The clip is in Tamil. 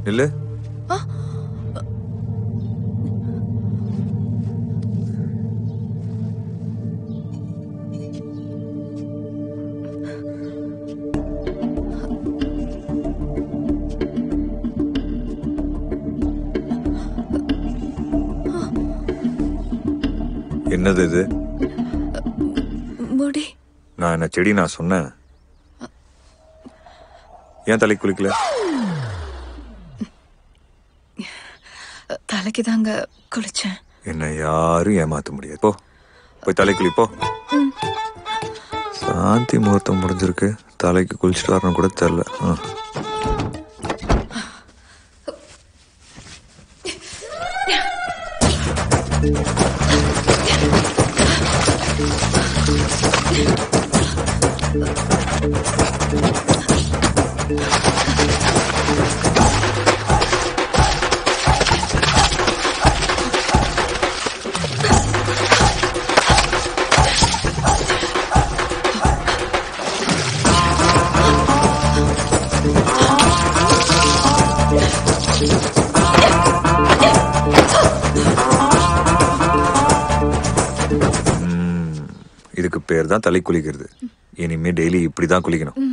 நில்லு என்னது இது முடி நான் என்ன செடி நான் சொன்னேன் ஏன் தலைக்கு குளிக்கல தலைக்கு தாங்க குளிச்சேன் என்னை யாரும் ஏமாத்த முடியாது போ போய் தலை குளி போ சாந்தி முகூர்த்தம் முடிஞ்சிருக்கு தலைக்கு குளிச்சுட்டு வரணும் கூட தெரில ஆ. ம், இதுக்கு பேர் தான் தலை குளிக்கிறது இனிமே டெய்லி இப்படி தான் குளிக்கணும்